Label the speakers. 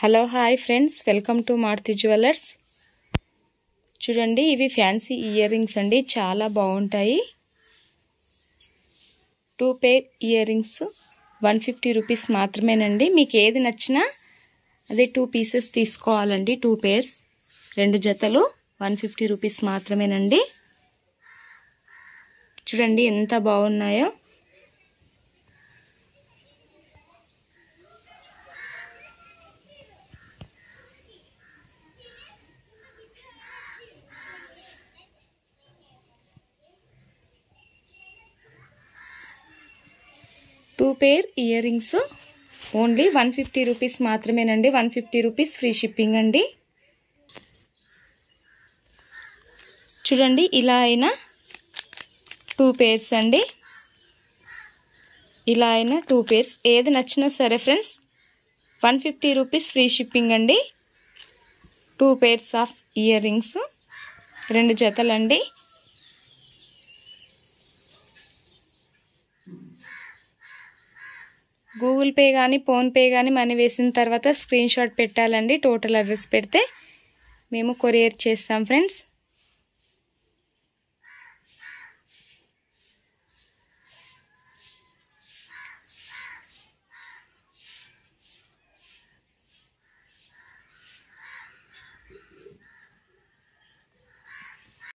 Speaker 1: hello hi friends welcome to Maruthi jewellers చూడండి ఇవి fancy earrings అండి చాలా బాగుంటాయి two pair earrings one fifty rupees మాత్రమేనండి మీకు ఏది నచ్చినా అదే టూ పీసెస్ తీసుకోవాలండి టూ పేర్స్ రెండు జతలు వన్ ఫిఫ్టీ రూపీస్ మాత్రమేనండి చూడండి ఎంత బాగున్నాయో two pair earrings only one fifty rupees మాత్రమేనండి one fifty rupees free shipping అండి చూడండి ఇలా అయినా టూ పేర్స్ అండి ఇలా అయినా టూ పేర్స్ ఏది నచ్చినా సరే friends one fifty rupees free shipping అండి two pairs of earrings రెండు జతలండి గూగుల్ పే కానీ ఫోన్పే కానీ మనీ వేసిన తర్వాత స్క్రీన్ షాట్ పెట్టాలండి టోటల్ అడ్రస్ పెడితే మేము కొరియర్ చేస్తాం ఫ్రెండ్స్